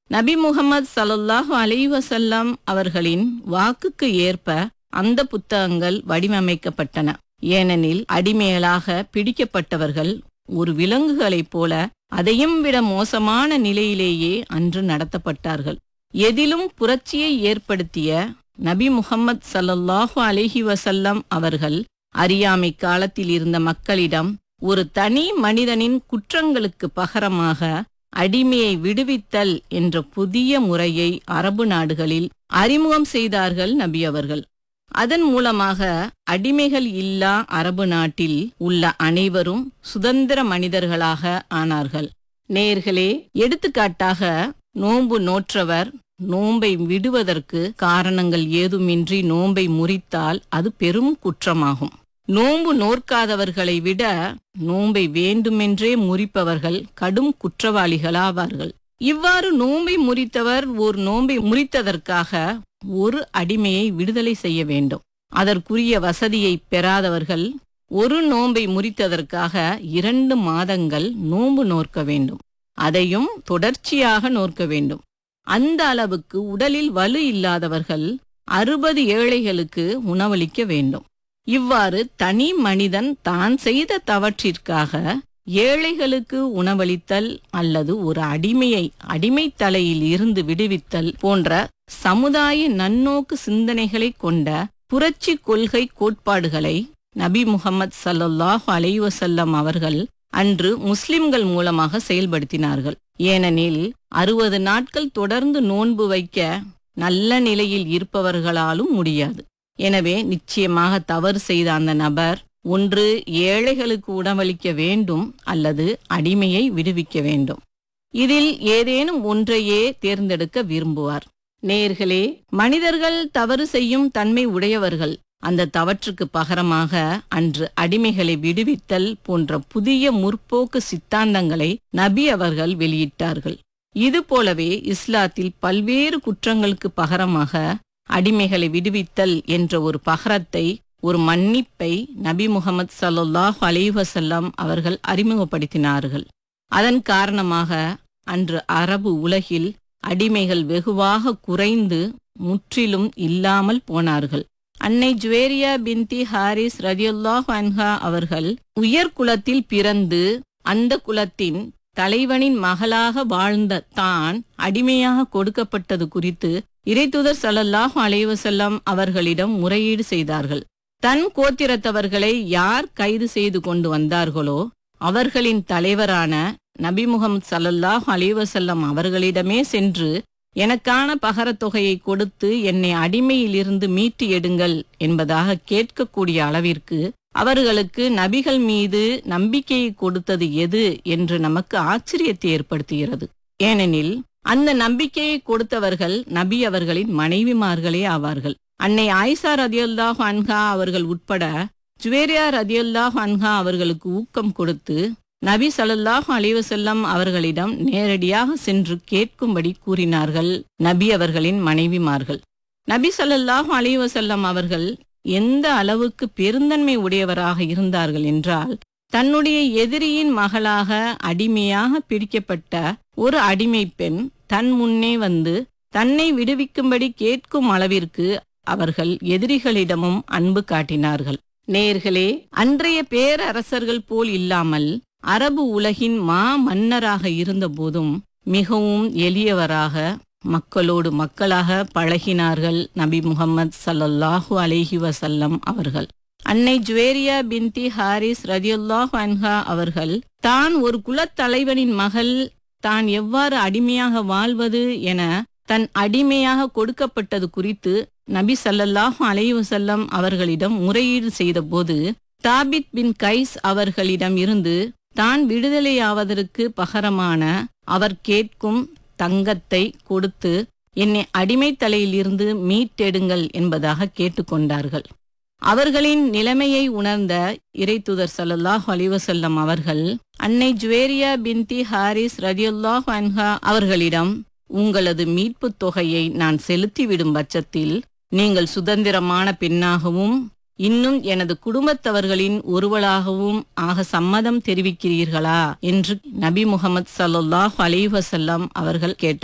நபி முகமது ஸல்லல்லாஹு அலைஹி வஸல்லம் அவர்களின் வாக்குக்கு ஏற்ப அந்த புத்தகங்கள் வடிவமைக்கப்பட்டன ஏனெனில் அடிமைகளாக பிடிக்கப்பட்டவர்கள் ஒரு விலங்குகளைப் போல அதையும் விட மோசமான நிலையிலேயே அன்று நடத்தப்பட்டார்கள் எதிலும் புரட்சியை ஏற்படுத்திய நபி முகம்மது ஸல்லல்லாஹு அலைஹி வஸல்லம் அவர்கள் அறியாமை காலத்தில் இருந்த மக்களிடம் ஒரு தனி மனிதனின் குற்றங்களுக்கு பகரமாக அடிமையை விடுவித்தல் என்ற புதிய முறையை அரபு நாடுகளில் அறிமுகம் செய்தார்கள் நபி அவர்கள் அதன் மூலமாக அடிமைகள் இல்லா அரபு நாட்டில் உள்ள அனைவரும் சுதந்திர மனிதர்களாக ஆனார்கள் நேர்களே எடுத்துக்காட்டாக நோன்பு நோற்றவர் நோன்பை விடுவதற்கு காரணங்கள் ஏதுமின்றி நோன்பை முறித்தால் அது பெரும் குற்றமாகும் நோன்பு நோற்காதவர்களை விட நோன்பை வேண்டுமென்றே முறிப்பவர்கள் கடும் குற்றவாளிகளாவார்கள் இவ்வாறு நோன்பை முறித்தவர் ஒரு நோன்பை முறித்ததற்காக ஒரு அடிமையை விடுதலை செய்ய வேண்டும் அதற்குரிய வசதியை பெறாதவர்கள் ஒரு நோன்பை முறித்ததற்காக இரண்டு மாதங்கள் நோன்பு நோற்க வேண்டும் அதையும் தொடர்ச்சியாக நோற்க வேண்டும் அந்த அளவுக்கு உடலில் வலு இல்லாதவர்கள் அறுபது ஏழைகளுக்கு உணவளிக்க வேண்டும் இவ்வாறு தனி மனிதன் தான் செய்த தவற்றிற்காக ஏழைகளுக்கு உணவளித்தல் அல்லது ஒரு அடிமையை அடிமை தலையில் இருந்து விடுவித்தல் போன்ற சமுதாய நன்னோக்கு சிந்தனைகளை கொண்ட புரட்சி கொள்கை கோட்பாடுகளை நபி முகமது ஸல்லல்லாஹு அலைஹி வஸல்லம் அவர்கள் அன்று முஸ்லிம்கள் மூலமாக செயல்படுத்தினார்கள் ஏனெனில் அறுபது நாட்கள் தொடர்ந்து நோன்பு வைக்க நல்ல நிலையில் இருப்பவர்களாலும் முடியாது எனவே நிச்சயமாக தவறு செய்த அந்த நபர் ஒன்று ஏழைகளுக்கு உணவளிக்க வேண்டும் அல்லது அடிமையை விடுவிக்க வேண்டும் இதில் ஏதேனும் ஒன்றையே தேர்ந்தெடுக்க விரும்புவார் நேர்களே மனிதர்கள் தவறு செய்யும் தன்மை உடையவர்கள் அந்த தவற்றுக்கு பகரமாக அன்று அடிமைகளை விடுவித்தல் போன்ற புதிய முற்போக்கு சித்தாந்தங்களை நபி அவர்கள் வெளியிட்டார்கள் இது போலவே இஸ்லாத்தில் பல்வேறு குற்றங்களுக்கு பகரமாக அடிமைகளை விடுவித்தல் என்ற ஒரு பகரத்தை ஒரு மன்னிப்பை நபி முகமது ஸல்லல்லாஹு அலைஹி வஸல்லம் அவர்கள் அறிமுகப்படுத்தினார்கள் அதன் காரணமாக அன்று அரபு உலகில் அடிமைகள் வெகுவாக குறைந்து முற்றிலும் இல்லாமல் போனார்கள் அன்னை ஜுவேரியா பின்தி ஹாரிஸ் ரதியுல்லாஹ் அன்ஹா அவர்கள் உயர் குலத்தில் பிறந்து அந்த குலத்தின் தலைவனின் மகளாக வாழ்ந்த தான் அடிமையாக கொடுக்கப்பட்டது குறித்து இறைத்துதர் ஸல்லல்லாஹு அலைஹி வஸல்லம் அவர்களிடம் முறையீடு செய்தார்கள் தன் கோத்திரத்தவர்களை யார் கைது செய்து கொண்டு வந்தார்களோ அவர்களின் தலைவரான நபி முகமது ஸல்லல்லாஹு அலைஹி வஸல்லம் அவர்களிடமே சென்று எனக்கான பகரத் தொகையை கொடுத்து என்னை அடிமையிலிருந்து மீட்டு எடுங்கள் என்பதாக கேட்கக்கூடிய அளவிற்கு அவர்களுக்கு நபிகள் மீது நம்பிக்கையை கொடுத்தது எது என்று நமக்கு ஆச்சரியத்தை ஏற்படுத்துகிறது ஏனெனில் அந்த நம்பிக்கையை கொடுத்தவர்கள் நபி அவர்களின் மனைவிமார்களே ஆவார்கள் அன்னை ஆயிஷா ரதியுல்லாஹ் அன்ஹா அவர்கள் உட்பட ஜுவேரியா ரதியுல்லாஹ் அன்ஹா அவர்களுக்கு ஊக்கம் கொடுத்து நபி ஸல்லல்லாஹு அலைஹி வஸல்லம் அவர்களிடம் நேரடியாக சென்று கேட்கும்படி கூறினார்கள் நபி அவர்களின் மனைவிமார்கள் நபி ஸல்லல்லாஹு அலைஹி வஸல்லம் அவர்கள் எந்த அளவுக்கு பெருந்தன்மை உடையவராக இருந்தார்கள் என்றால் தன்னுடைய எதிரியின் மகளாக அடிமையாக பிடிக்கப்பட்ட ஒரு அடிமை பெண் தன் முன்னே வந்து தன்னை விடுவிக்கும்படி கேட்கும் அளவிற்கு அவர்கள் எதிரிகளிடமும் அன்பு காட்டினார்கள் நேர்களே அன்றைய பேரரசர்கள் போல் இல்லாமல் அரபு உலகின் மா மன்னராக இருந்தபோதும் மிகவும் எளியவராக மக்களோடு மக்களாக பழகினார்கள் நபி முகமது ஸல்லல்லாஹு அலைஹி வஸல்லம் அவர்கள் அன்னை ஜுவேரியா பின்தி ஹாரிஸ் ரதியுல்லாஹு அன்ஹா அவர்கள் தான் ஒரு குலத்தலைவனின் மகள் தான் எவ்வாறு அடிமையாக வாழ்வது என தன் அடிமையாக கொடுக்கப்பட்டது குறித்து நபி ஸல்லல்லாஹு அலைஹி வஸல்லம் அவர்களிடம் முறையீடு செய்தபோது தாபித் பின் கைஸ் அவர்களிடம் இருந்து தான் விடுதலையாவதற்கு பகரமான அவர் கேட்கும் தங்கத்தை கொடுத்து என்னை அடிமை தலையிலிருந்து மீட்டெடுங்கள் என்பதாக கேட்டுக்கொண்டார்கள் அவர்களின் நிலைமையை உணர்ந்த இறைத்துதர் ஸல்லல்லாஹு அலைஹி வஸல்லம் அவர்கள் அன்னை ஜுவேரியா பின்தி ஹாரிஸ் ரதியுல்லாஹ் அன்ஹா அவர்களிடம் உங்களது மீட்புத் தொகையை நான் செலுத்திவிடும் பட்சத்தில் நீங்கள் சுதந்திரமான பெண்ணாகவும் இன்னும் எனது குடும்பத்தவர்களின் ஒருவளாகவும் ஆக சம்மதம் தெரிவிக்கிறீர்களா என்று நபி முகமது ஸல்லல்லாஹு அலைஹி வஸல்லம் அவர்கள் கேட்டார்